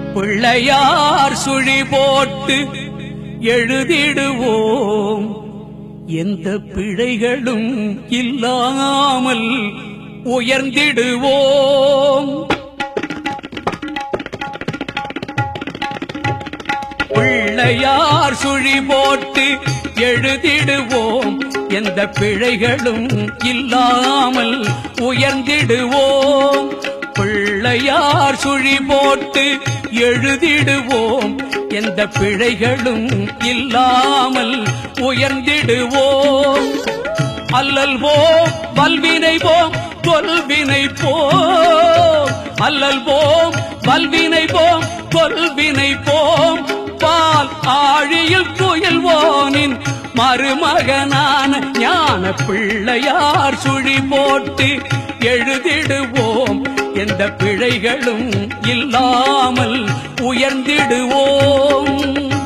பிள்ளையார் சுழி போட்டு எழுதிடுவோம் எந்த பிழைகளும் இல்லாமல் உயர்ந்திடுவோம் பிள்ளையார் சுழி போட்டு எழுதிடுவோம் எந்த பிழைகளும் இல்லாமல் உயர்ந்திடுவோம் பிள்ளையார் சுழி போட்டு எழுதிடுவோம் எந்த பிழைகளும் இல்லாமல் உயர்ந்திடுவோம் அல்லல் போம் வல்வினை போம் தொல்வினை போம் அல்லல் போம் வல்வினை போம் தொல்வினை போம் பால் ஆழியில் துயில்வோனின் மருமகனான ஞான பிள்ளையார் சுழி போட்டு எழுதிடுவோம் எந்த பிழைகளும் இல்லாமல் உயர்ந்திடுவோம்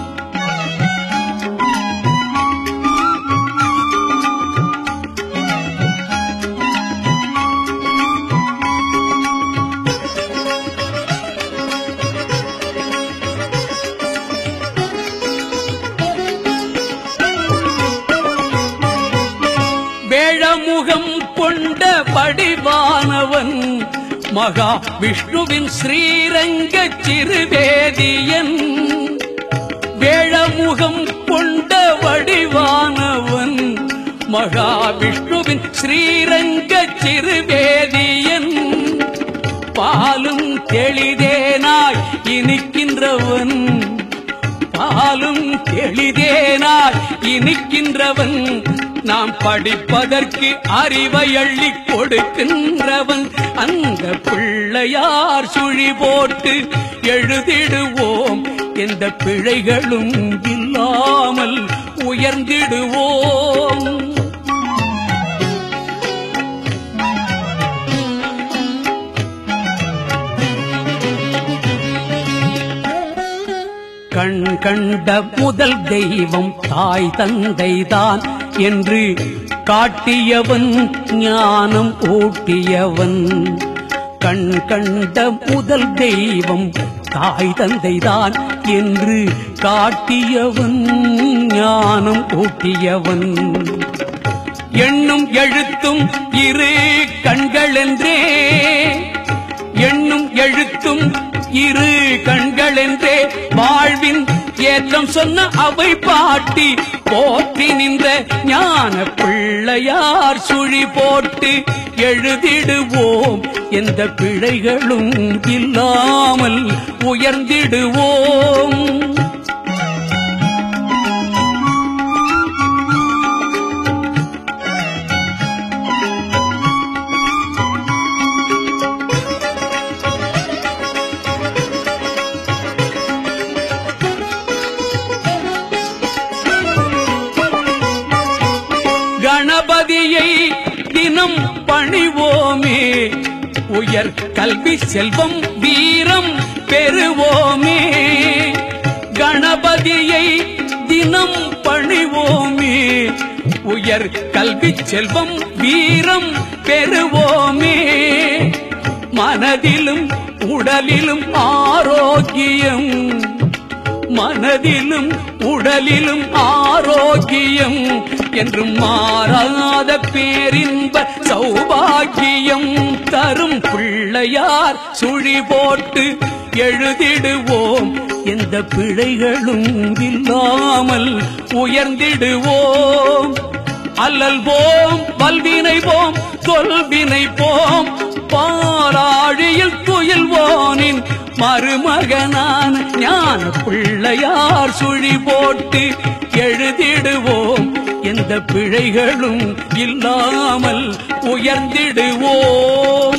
வேழமுகம் கொண்ட வடிவானவன் மகா விஷ்ணுவின் ஸ்ரீரங்க சிறுவேதியன் வேழமுகம் கொண்ட வடிவானவன் மகா விஷ்ணுவின் ஸ்ரீரங்க சிறுவேதியன் பாலும் தெளிதேனாய் இனிக்கின்றவன் பாலும் தெளிதேனாய் இனிக்கின்றவன் நாம் படிப்பதற்கு அறிவை அள்ளி கொடுக்கின்றவன் அந்த பிள்ளையார் சுழி போட்டு எழுதிடுவோம் எந்த பிழைகளும் இல்லாமல் உயர்ந்திடுவோம் கண் கண்ட முதல் தெய்வம் தாய் தந்தைதான் என்று காட்டியவன் ஞானம் ஊட்டியவன் கண் கண்ட முதல் தெய்வம் தாய் தந்தைதான் என்று காட்டியவன் ஞானம் ஊட்டியவன் எண்ணும் எழுத்தும் இரு கண்களென்றே எண்ணும் எழுத்தும் இரு கண்களென்றே வாழ்வின் ஏற்றம் சொன்ன அவை பாட்டி போற்றி நின்ற ஞான பிள்ளையார் சுழி போட்டு எழுதிடுவோம் எந்த பிழைகளும் இல்லாமல் உயர்ந்திடுவோம் கணபதியை தினம் பணிவோமே உயர் கல்வி செல்வம் வீரம் பெறுவோமே கணபதியை தினம் பணிவோமே உயர் கல்வி செல்வம் வீரம் பெறுவோமே மனதிலும் உடலிலும் ஆரோக்கியம் மனதிலும் உடலிலும் ஆரோக்கியம் என்றும் மாறாத பேரின்ப சௌபாக்கியம் தரும் பிள்ளையார் சுழி போட்டு எழுதிடுவோம் எந்த பிழைகளும் இல்லாமல் உயர்ந்திடுவோம் அல்லல் போம் வல்வினை போம் தொல்வினை போம் பாராழியில் துயில்வோனின் மருமகனான ஞான பிள்ளையார் சுழி போட்டு எழுதிடுவோம் எந்த பிழைகளும் இல்லாமல் உயர்ந்திடுவோம்